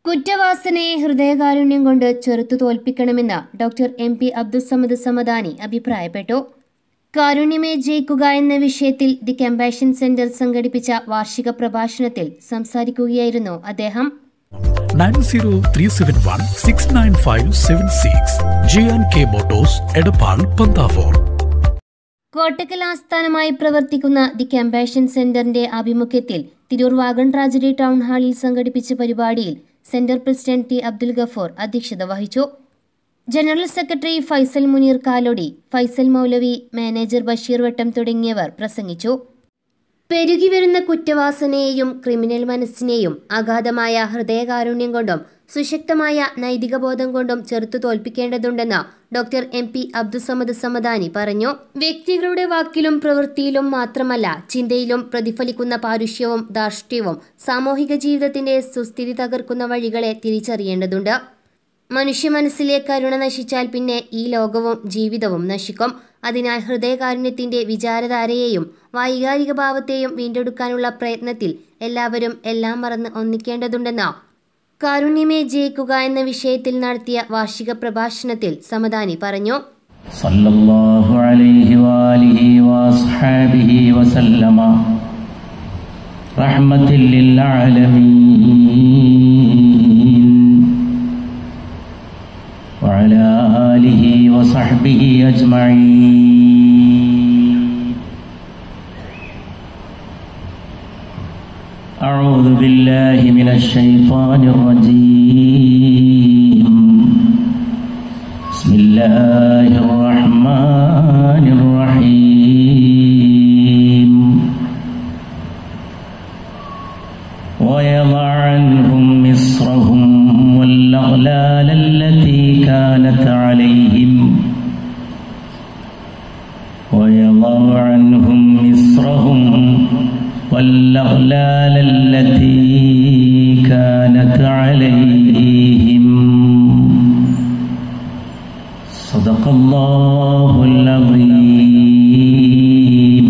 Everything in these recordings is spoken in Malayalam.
കുറ്റവാസനയെ ഹൃദയകാരുണ്യം കൊണ്ട് ചെറുത്തു തോൽപ്പിക്കണമെന്ന് doctor M P Abdussamad Samadani അഭിപ്രായപ്പെട്ടു കാരുണ്യമേ ജയിക്കുക എന്ന വിഷയത്തിൽ ദി കമ്പാഷൻ സെന്റർ സംഘടിപ്പിച്ച വാർഷിക പ്രഭാഷണത്തിൽ സംസാരിക്കുകയായിരുന്നു അദ്ദേഹം nine zero three seven one six nine five seven six G and K motors Edappal Panthavoor Kottakkal ആസ്ഥാനമായി പ്രവർത്തിക്കുന്ന ദി കമ്പാഷൻ സെന്ററിന്റെ ആഭിമുഖ്യത്തിൽ തിരൂർ വാഗൺ ട്രാജഡി ടൗൺ ഹാളിൽ സംഘടിപ്പിച്ച പരിപാടിയിൽ centre president T Abdul Gafoor അധ്യക്ഷത വഹിച്ചു general secretary Faisal Muneer Kalody Faisal Moulavi manager Basheer Vattam തുടങ്ങിയവർ പ്രസംഗിച്ചു പെരുകി വരുന്ന കുറ്റവാസനയെയും ക്രിമിനൽ മനസ്സിനെയും അഗാധമായ ഹൃദയകാരുണ്യം കൊണ്ടും സുശക്തമായ നൈതിക ബോധം കൊണ്ടും ചെറുത്തു തോൽപ്പിക്കേണ്ടതുണ്ടെന്ന് doctor M P Abdussamad Samadani പറഞ്ഞു വ്യക്തികളുടെ വാക്കിലും പ്രവൃത്തിയിലും മാത്രമല്ല ചിന്തയിലും പ്രതിഫലിക്കുന്ന പാരുഷ്യവും ധാർഷ്ട്യവും സാമൂഹിക ജീവിതത്തിന്റെ സുസ്ഥിതി തകർക്കുന്ന വഴികളെ തിരിച്ചറിയേണ്ടതുണ്ട് മനുഷ്യ മനസ്സിലെ കരുണ നശിച്ചാൽ പിന്നെ ഈ ലോകവും ജീവിതവും നശിക്കും അതിനാൽ ഹൃദയകാരുണ്യത്തിന്റെ വിചാരധാരയെയും വൈകാരിക ഭാവത്തെയും വീണ്ടെടുക്കാനുള്ള പ്രയത്നത്തിൽ എല്ലാവരും എല്ലാം മറന്ന് ഒന്നിക്കേണ്ടതുണ്ടെന്ന് കാരുണ്യമേ ജയിക്കുക എന്ന വിഷയത്തിൽ നടത്തിയ വാർഷിക പ്രഭാഷണത്തിൽ സമദാനി പറഞ്ഞു صلى الله عليه وآله وأصحابه وسلم رحمة للعالمين وعلى آله وصحبه أجمعين أعوذ بالله من الشيطان الرجيم بسم الله الرحمن الرحيم ويضع عنهم مصرهم والأغلال التي كانت عليهم ويضع عنهم مصرهم والأغلال التي كانت عليهم صدق الله العظيم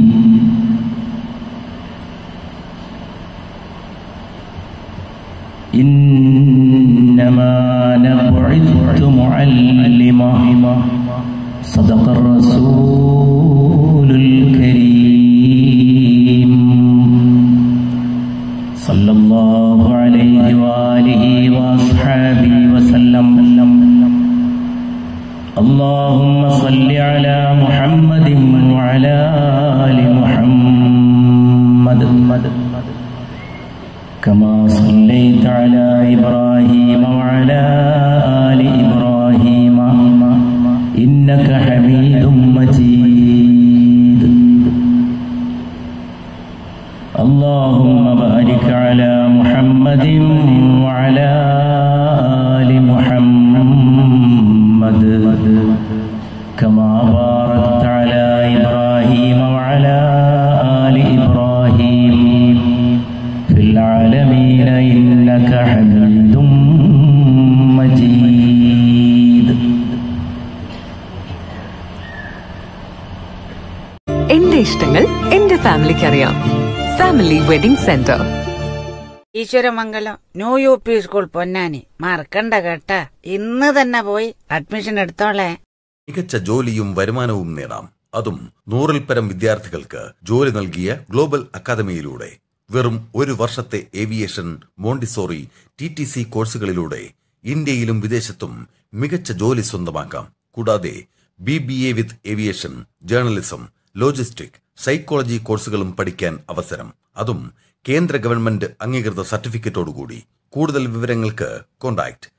إنما أنا بعثت معلما صدق الرسول الكريم صلى الله عليه وآله وأصحابه وسلم اللهم صل على محمد وعلى آل محمد كما صليت على إبراهيم وعلى آل إبراهيم إنك حميد مجيد اللهم بارك على محمد وعلى آل محمد كما باركت على إبراهيم وعلى آل إبراهيم في العالمين إنك حميد مجيد എന്റെ ഇഷ്ടങ്ങൾ എന്റെ ഫാമിലിക്ക് അറിയാം family wedding centre Eswaramangalam new U P school Ponnani മറക്കണ്ട കേട്ടാ ഇന്ന് തന്നെ പോയി അഡ്മിഷൻ എടുത്തോളേ മികച്ച ജോലിയും വരുമാനവും നേടാം അതും നൂറിൽ പരം വിദ്യാർത്ഥികൾക്ക് ജോലി നൽകിയ ഗ്ലോബൽ അക്കാദമിയിലൂടെ വെറും ഒരു വർഷത്തെ aviation montessori T T C കോഴ്സുകളിലൂടെ ഇന്ത്യയിലും വിദേശത്തും മികച്ച ജോലി സ്വന്തമാക്കാം കൂടാതെ B B A with aviation journalism logistic psychology കോഴ്സുകളും പഠിക്കാൻ അവസരം അതും കേന്ദ്ര ഗവൺമെന്റ് അംഗീകൃത സർട്ടിഫിക്കറ്റോടുകൂടി കൂടുതൽ വിവരങ്ങൾക്ക് കോൺടാക്ട്